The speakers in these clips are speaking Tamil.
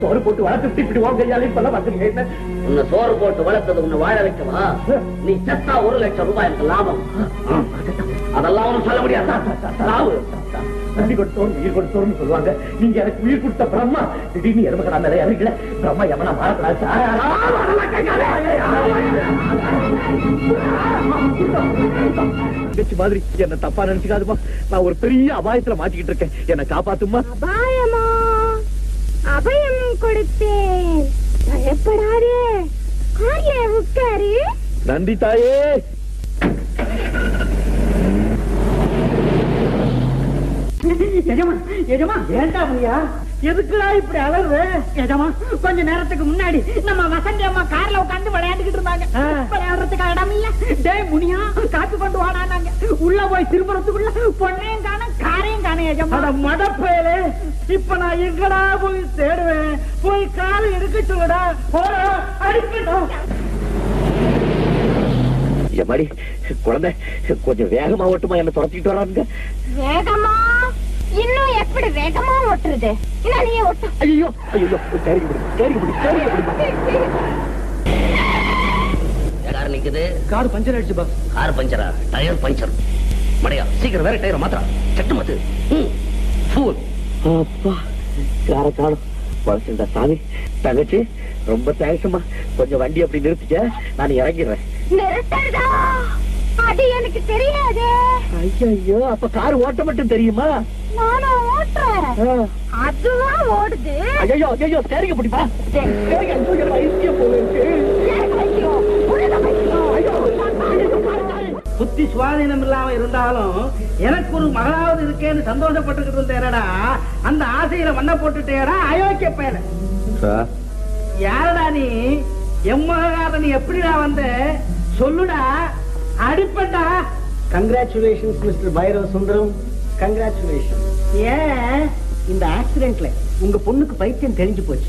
சோறு போட்டு வளர்த்து இப்படி உன் கையாலே இப்பெல்லாம் வந்துருங்க என்ன உன்னை சோறு போட்டு வளர்த்தது உன்னை வாழ வைக்கவா நீ செத்தா ஒரு லட்சம் ரூபாய் எனக்கு லாபம் அதெல்லாம் ஒண்ணும் சொல்ல முடியாது சாவு தண்ணி கொடுத்தோம் உயிர் கொடுத்தோம்னு சொல்லுவாங்க நீங்க எனக்கு உயிர் கொடுத்த பிரம்மா திடீர்னு எருமக்கடா மேல இறங்கல பிரம்மா எவனா மாறக்கூடாது தங்கச்சி மாதிரி என்ன தப்பா நினைச்சுக்காதுமா நான் ஒரு பெரிய அபாயத்துல மாட்டிக்கிட்டு இருக்கேன் என்ன காப்பாத்துமா அபாயமா அபயம் கொடுத்தேன் பயப்படாதே கார்ல உட்காரு நன்றி தாயே எஜமா எஜமா வேண்டாம் ஐயா எதுக்குடா இப்படி அலறுற எஜமா கொஞ்ச நேரத்துக்கு முன்னாடி நம்ம வசந்தி அம்மா கார்ல உட்கார்ந்து விளையாண்டுகிட்டு இருந்தாங்க விளையாடுறதுக்கு இடம் இல்ல டேய் முனியா காப்பி கொண்டு வாடானாங்க உள்ள போய் திரும்புறதுக்குள்ள பொண்ணையும் காணும் காரையும் காணும் எஜமா மடப்பேலே இப்ப நான் எங்கடா போய் தேடுவேன் போய் காலை எடுக்க சொல்லுடா போடா அடிக்கட்டும் எம்மாடி குழந்தை கொஞ்சம் வேகமா ஓட்டுமா என்ன துரத்திட்டு வரானுங்க வேகமா இன்னும் எப்படி வேகமா ஓட்டுறது என்ன நீ ஓட்டு ஐயோ ஐயோ சரிங்க பிடி சரிங்க பிடி சரிங்க பிடி கார் நிக்குது கார் பஞ்சர் ஆயிடுச்சு பாஸ் கார் பஞ்சரா டயர் பஞ்சர் மடையா சீக்கிரம் வேற டயர் மாத்திரா சட்டு மத்து ஃபூல் அப்பா கார காலம் பழசுண்டா சாமி தங்கச்சி ரொம்ப தேங்க்ஸ்மா கொஞ்சம் வண்டி அப்படி நிறுத்திக்க நான் இறங்கிடுறேன் நிறுத்தறதா அது எனக்கு தெரியாது ஐயோ அப்ப கார் ஓட்ட மட்டும் தெரியுமா நானும் ஓட்டுறேன் அதுவா ஓடுது ஐயோ ஐயோ சரிங்க பிடிப்பா சரிங்க ஐயோ, எனக்கு ஐஸ்கிரீம் போல இருக்கு. ஐயோ, உழுத பைத்தியம். புத்தி சுவாதீனம் இல்லாம இருந்தாலும் எனக்கு ஒரு மகளாவது இருக்கேன்னு சந்தோஷப்பட்டுக்கிட்டு இருந்தேனடா அந்த ஆசையில மண்ணை போட்டுட்டேடா அயோக்கிய பேர யாரடா நீ எம்மகார நீ எப்படிடா வந்த சொல்லுடா அடிப்பட்டா congratulations mister Bhairava Sundaram congratulation ஏன் இந்த ஆக்சிடென்ட்ல உங்க பொண்ணுக்கு பைத்தியம் தெரிஞ்சு போச்சு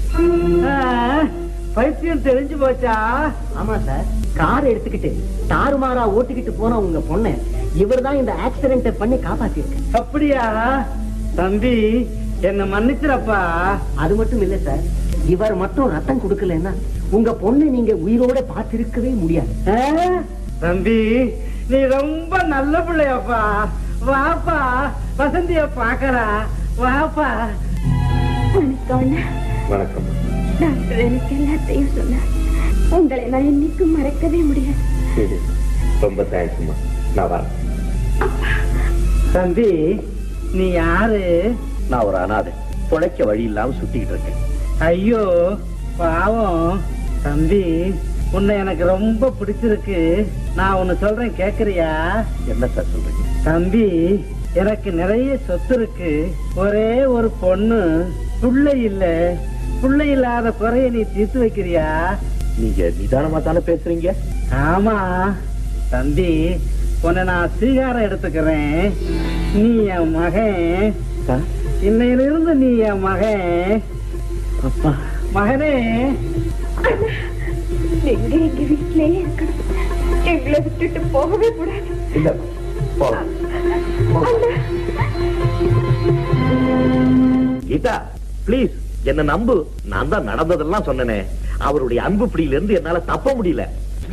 பைத்தியம் தெரிஞ்சு போச்சா ஆமா சார் கார் எடுத்துக்கிட்டு தாறுமாறா ஓட்டிக்கிட்டு போன உங்க பொண்ண இவர்தான் இந்த ஆக்சிடென்ட் பண்ணி காப்பாத்திருக்கு அப்படியா தம்பி என்ன மன்னிச்சிரப்பா அது மட்டும் இல்ல சார் இவர் மட்டும் ரத்தம் கொடுக்கலன்னா உங்க பொண்ணு நீங்க உயிரோட பார்த்திருக்கவே முடியாது தம்பி நீ ரொம்ப நல்ல பிள்ளையப்பா வாப்பா வசந்திய பாக்கறா வாப்பா வணக்கம் அண்ணா. வணக்கம் டாக்டர் எனக்கு எல்லாத்தையும் சொன்னார் உங்களை நான் இன்னைக்கும் மறக்கவே முடியாது ரொம்ப தேங்க்ஸ்மா நான் வரேன் தம்பி நீ யாரு நான் ஒரு அனாதை பிழைக்க வழி இல்லாம சுத்திக்கிட்டு இருக்கேன் ஐயோ பாவம் தம்பி உன்னை எனக்கு ரொம்ப பிடிச்சிருக்கு நான் ஒன்னு சொல்றேன் கேக்குறியா என்ன சார் சொல்றீங்க தம்பி எனக்கு நிறைய சொத்து இருக்கு ஒரே ஒரு பொண்ணு புள்ளை இல்ல புள்ளை இல்லாத குறைய நீ தீர்த்து வைக்கிறியா நீங்க நிதானமா தானே பேசுறீங்க ஆமா தம்பி உன்னை நான் ஸ்வீகாரம் எடுத்துக்கிறேன் நீ என் மகன் சார் இன்னையில இருந்து நீ என் மகன் அப்பா மகனே நீங்க எங்க வீட்டிலேயே இருக்கணும் எங்களை விட்டுட்டு போகவே கூடாது இல்ல போலாம் கீதா ப்ளீஸ் என்ன நம்பு நான் தான் நடந்ததெல்லாம் சொன்னனே அவருடைய அன்பு பிடியில இருந்து என்னால தப்ப முடியல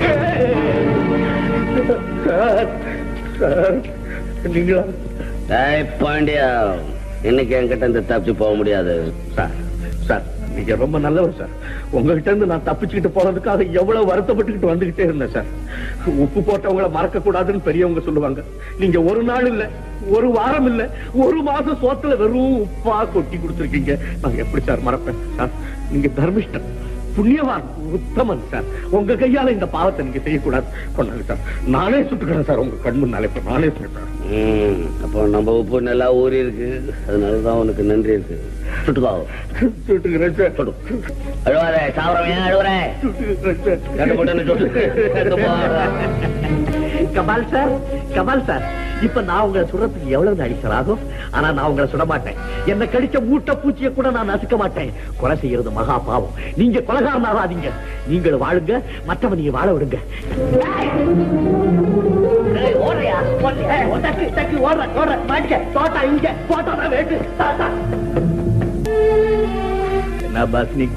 நீங்களா டேய் பாண்டியா இன்னைக்கு என்கிட்ட இருந்து தப்பிச்சு போக முடியாது சார் சார் நீங்க ரொம்ப நல்லவர் சார் உங்ககிட்ட இருந்து நான் தப்பிச்சுக்கிட்டு போறதுக்காக எவ்வளவு வருத்தப்பட்டுக்கிட்டு வந்துகிட்டே இருந்தேன் சார் உப்பு போட்டவங்கள மறக்க கூடாதுன்னு பெரியவங்க சொல்லுவாங்க நீங்க ஒரு நாள் இல்ல ஒரு வாரம் இல்ல ஒரு மாசம் சோத்துல வெறும் உப்பா கொட்டி கொடுத்துருக்கீங்க நான் எப்படி சார் மறப்பேன் சார் நீங்க தர்மிஷ்டன் புண்ணியவான் உத்தமன் சார் உங்க கையால இந்த பாவத்தை நீங்க செய்யக்கூடாது கொண்டாங்க சார் நானே சுட்டுக்கிறேன் சார் உங்க கண் முன்னாலே இப்ப நானே சுட்டுறேன் ம், அப்போ நம்ம உப்பு நல்லா ஊறி இருக்கு அதனாலதான் உனக்கு நன்றி இருக்கு சுட்டுக்கோ சுட்டுக்கிறேன் சார் சுடு அழுவாரே சாவரம் ஏன் அழுவுற சுட்டுக்கிறேன் சார் ரெண்டு போட்டு சுட்டு எங்க போ? கபால் சார் கபால் சார் இப்ப நான் உங்களை சுடுறதுக்கு எவ்வளவு நாடி சார் ஆகும் ஆனா நான் உங்களை சுட மாட்டேன் என்ன கடிச்ச மூட்டை பூச்சியை கூட நான் நசுக்க மாட்டேன் கொலை செய்யறது மகா பாவம் நீங்க கொலகாரன் ஆகாதீங்க நீங்கள் வாழுங்க மற்றவன் நீங்க வாழ விடுங்க ஏய், ஓடுறியா? ஓடுறியா? ஏய், ஓ, டக்கு, டக்கு, ஓடுறேன், ஓடுறேன். மாட்டிக்க. தோட்டா இங்க, தோட்டா தான் வேட்டு. தாத்தா. என்ன ஷாபாஸ் நீ